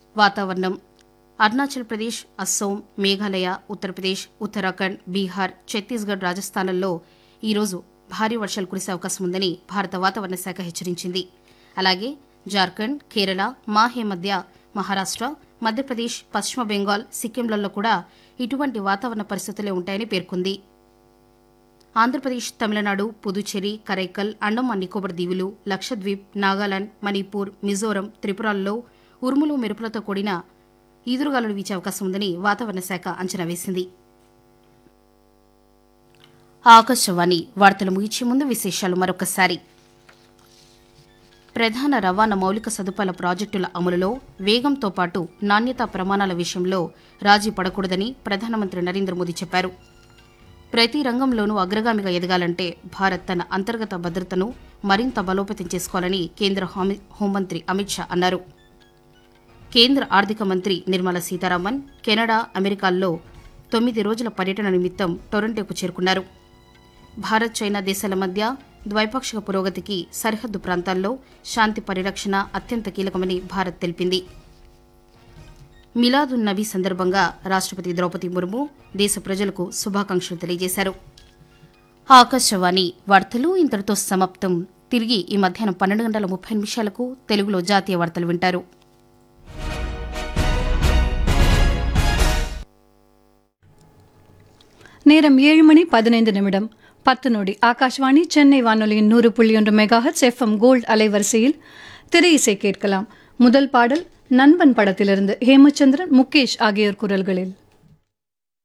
వాతావరణం అరుణాచల్ ప్రదేశ్ అస్సోం మేఘాలయ ఉత్తరప్రదేశ్ ఉత్తరాఖండ్ బీహార్ ఛత్తీస్గఢ్ రాజస్థాన్లలో ఈరోజు భారీ వర్షాలు కురిసే అవకాశం ఉందని భారత వాతావరణ శాఖ హెచ్చరించింది అలాగే జార్ఖండ్ కేరళ మాహే మధ్య మహారాష్ట్ర మధ్యప్రదేశ్ పశ్చిమ బెంగాల్ సిక్కింలలో కూడా ఇటువంటి వాతావరణ పరిస్థితులే ఉంటాయని పేర్కొంది ఆంధ్రప్రదేశ్ తమిళనాడు పుదుచ్చేరి కరైకల్ అండమాన్ నికోబార్ దీవులు లక్షద్వీప్ నాగాలాండ్ మణిపూర్ మిజోరం త్రిపురల్లో ఉరుములు మెరుపులతో కూడిన ఈదురుగాలులు వీచే అవకాశం ఉందని వాతావరణ శాఖ అంచనా వేసింది ఆకాశవాణి వార్తలు ముగించే ముందు విశేషాలు మరొకసారి ప్రధాన రవాణా మౌలిక సదుపాయాల ప్రాజెక్టుల అమలులో వేగంతో పాటు నాణ్యతా ప్రమాణాల విషయంలో రాజీ పడకూడదని ప్రధానమంత్రి నరేంద్ర మోదీ చెప్పారు ప్రతి రంగంలోనూ అగ్రగామిగా ఎదగాలంటే భారత్ తన అంతర్గత భద్రతను మరింత బలోపేతం చేసుకోవాలని కేంద్ర హామీ- హోంమంత్రి అమిత్ షా అన్నారు కేంద్ర ఆర్థిక మంత్రి నిర్మలా సీతారామన్ కెనడా అమెరికాల్లో తొమ్మిది రోజుల పర్యటన నిమిత్తం టొరంటోకు చేరుకున్నారు భారత్ చైనా దేశాల మధ్య ద్వైపాక్షిక పురోగతికి సరిహద్దు ప్రాంతాల్లో శాంతి పరిరక్షణ అత్యంత కీలకమని భారత్ తెలిపింది మిలాదున్ నబీ సందర్భంగా రాష్ట్రపతి ద్రౌపది ముర్ము దేశ ప్రజలకు శుభాకాంక్షలు తెలియజేశారు ఆకాశవాణి వార్తలు ఇంతటితో సమాప్తం తిరిగి ఈ మధ్యాహ్నం పన్నెండు గంటల ముప్పై నిమిషాలకు తెలుగులో జాతీయ వార్తలు వింటారు நேரம் ஏழு மணி பதினைந்து நிமிடம் பத்து நொடி ஆகாஷ்வாணி சென்னை வானொலியின் நூறு புள்ளி ஒன்று மெகாஹெட்ஸ் எஃப்எம் கோல்ட் அலைவரிசையில் திரை இசை கேட்கலாம் முதல் பாடல் நண்பன் படத்திலிருந்து ஹேமச்சந்திரன் முகேஷ் ஆகியோர் குரல்களில்